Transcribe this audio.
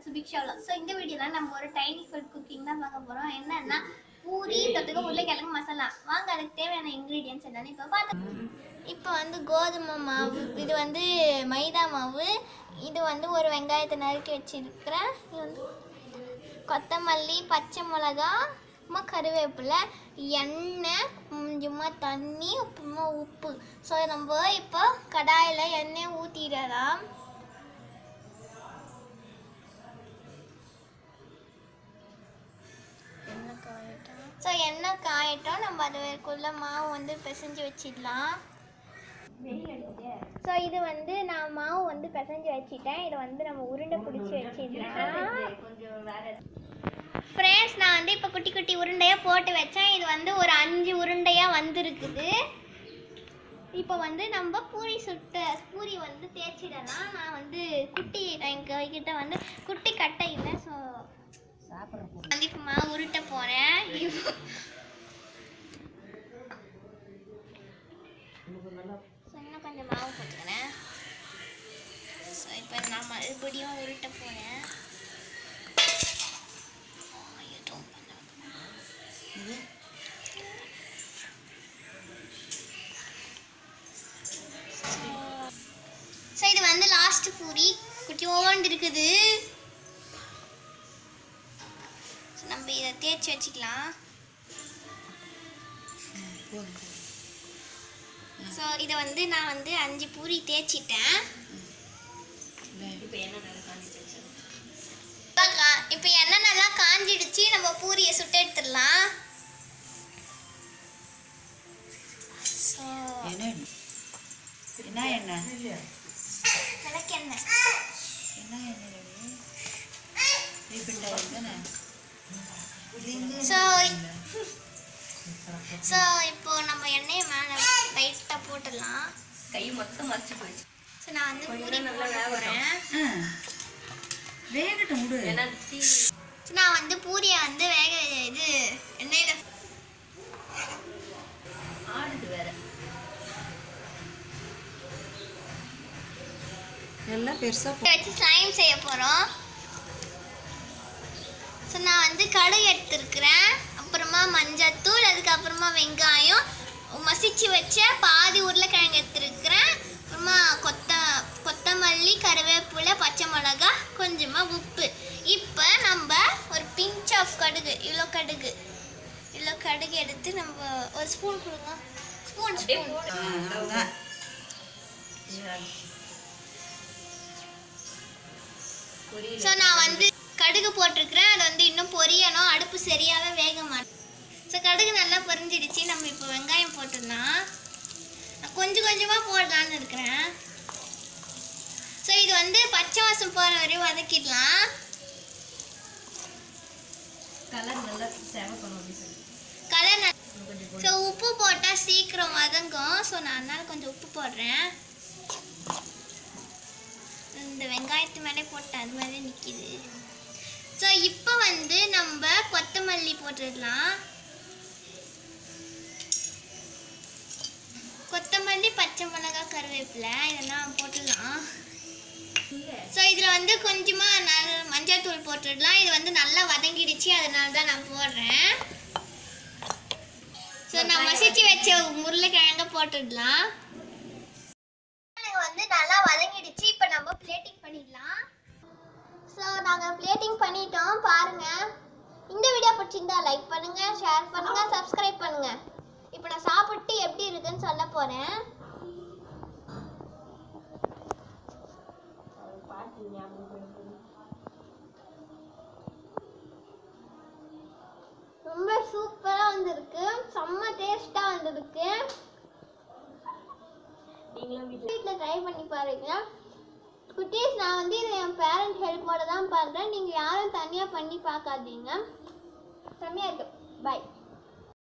Subiksha vlog. So இந்த வீடியோல நம்ம ஒரு டைனி ஃபுட் குக்கிங் தான் பார்க்க போறோம் என்னன்னா பூரி தொட்டுக்க உருளைக்கிழங்கு மசாலா வாங்க அதுக்கு தேவையான இன்க்ரீடியன்ஸ் என்னன்னு இப்போ பார்த்து இப்போ வந்து கோதுமை மாவு இது வந்து மைதா மாவு இது வந்து ஒரு வெங்காயத்தை நறுக்கி வச்சிருக்கிறேன் இது வந்து கொத்தமல்லி பச்சை மிளகா அப்புறமா கருவேப்பிலை எண்ணெய் கொஞ்சமாக தண்ணி அப்புறமா உப்பு ஸோ நம்ம இப்போ கடாயில் எண்ணெய் ஊற்றிடலாம் ஸோ எண்ணெய் காயட்டும் நம்ம அதுக்குள்ள மாவு வந்து பிசைஞ்சு வச்சிடலாம் ஸோ இது வந்து நான் மாவு வந்து பிசைஞ்சு வச்சிட்டேன் இதை வந்து நம்ம உருண்டை பிடிச்சி வச்சிடலாம் ஃப்ரெண்ட்ஸ் நான் வந்து இப்போ குட்டி குட்டி உருண்டையாக போட்டு வச்சேன் இது வந்து ஒரு அஞ்சு உருண்டையாக வந்திருக்குது இப்போ வந்து நம்ம பூரி சுட்ட பூரி வந்து தேய்ச்சிடலாம் நான் வந்து குட்டி எங்கள் கிட்ட வந்து குட்டி கட்டை இல்லை ஸோ வந்து இப்போ மாவு உருட்ட போகிறேன் இன்னும் கொஞ்சம் மாவு போட்டுக்கிறேன் ஸோ இப்போ நான் மறுபடியும் உருட்ட போகிறேன் ஸோ இது வந்து லாஸ்ட் பூரி குட்டியோண்டு இருக்குது ஸோ நம்ம இதை தேய்ச்சி வச்சுக்கலாம் ஸோ இதை வந்து நான் வந்து அஞ்சு பூரி தேய்ச்சிட்டேன் இப்போ எண்ணெய் நல்லா காஞ்சிடுச்சு நம்ம பூரியை சுட்டு எடுத்துடலாம் ஸோ என்ன என்ன எண்ணெய் விளக்கெண்ணெய் என்ன எண்ணெய் ரீபிண்ட் ஆயிருந்தானே ஸோ ஸோ இப்போ நம்ம எண்ணெயை மேலே லைட்டாக போட்டுடலாம் கை மொத்தம் மறைச்சு போயிடுச்சு ஸோ நான் வந்து பூரி நல்லா போட வேகட்டும். போகிறேன் வேகட்டும் விடு ஏன்னா தீ ஸோ நான் வந்து பூரியை வந்து வேக இது எண்ணெயில் ஆடுது வேற எல்லாம் பெருசா போ வச்சு ஸ்லைம் செய்ய போகிறோம் ஸோ நான் வந்து கடுகு எடுத்துருக்கிறேன் அப்புறமா மஞ்சத்தூள் அதுக்கப்புறமா வெங்காயம் மசிச்சு வச்ச பாதி உருளைக்கிழங்கு எடுத்துருக்கிறேன் அப்புறமா கொத்த கொத்தமல்லி கருவேப்பிலை பச்சை மிளகா கொஞ்சமாக உப்பு இப்போ நம்ம ஒரு பிஞ்ச் ஆஃப் கடுகு இவ்வளோ கடுகு இவ்வளோ கடுகு எடுத்து நம்ம ஒரு ஸ்பூன் கொடுங்க ஸ்பூன் ஸ்பூன் ஆ, அவ்வளவுதான் புரியல ஸோ நான் வந்து கடுகு போட்டிருக்கிறேன் அது வந்து இன்னும் பொரியணும் அடுப்பு சரியாகவே வேக மாட்டேன் ஸோ கடுகு நல்லா பொரிஞ்சிடுச்சு நம்ம இப்போ வெங்காயம் போட்டுடலாம் நான் கொஞ்சம் கொஞ்சமாக போடலான்னு இருக்கிறேன் ஸோ இது வந்து பச்சை வாசம் போகிற வரையும் வதக்கிடலாம் கலர் நல்லா சேவக்கணும் அப்படின்னு சொல்லி கலர் ந- இன்னும் கொஞ்சம் ஸோ உப்பு போட்டால் சீக்கிரம் வதங்கும் ஸோ நான் அதனால கொஞ்சம் உப்பு போடுறேன் இந்த வெங்காயத்து மேலே போட்டேன் அது மேலே நிற்கிது ஸோ இப்போ வந்து நம்ம கொத்தமல்லி போட்டுடலாம் கொத்தமல்லி பச்சை மிளகாய் கருவேப்பிலை இதெல்லாம் போட்டுடலாம் ஸோ இதில் வந்து கொஞ்சமாக நல்ல மஞ்சள் தூள் போட்டுடலாம் இது வந்து நல்லா வதங்கிடுச்சு அதனால தான் நான் போடுறேன் ஸோ நான் மசிச்சு வச்ச உருளைக்கிழங்க போட்டுடலாம் வந்து நல்லா வதங்கிடுச்சு இப்போ நம்ம பிளேட்டிங் பண்ணிடலாம் ஸோ நாங்கள் பிளேட்டிங் பண்ணிட்டோம் பாருங்க இந்த வீடியோ பிடிச்சிருந்தா லைக் பண்ணுங்க ஷேர் பண்ணுங்க சப்ஸ்கிரைப் பண்ணுங்க இப்போ நான் சாப்பிட்டு எப்படி இருக்குன்னு சொல்ல போறேன் ரொம்ப சூப்பராக வந்திருக்கு செம்ம டேஸ்ட்டாக வந்திருக்கு நீங்களும் வீட்டில் வீட்டில் ட்ரை பண்ணி பாருங்க குட்டீஸ் நான் வந்து இதை என் பேரண்ட் ஹெல்ப்போட தான் பண்ணுறேன் நீங்கள் யாரும் தனியாக பண்ணி பார்க்காதீங்க செம்மையாக இருக்கு பாய்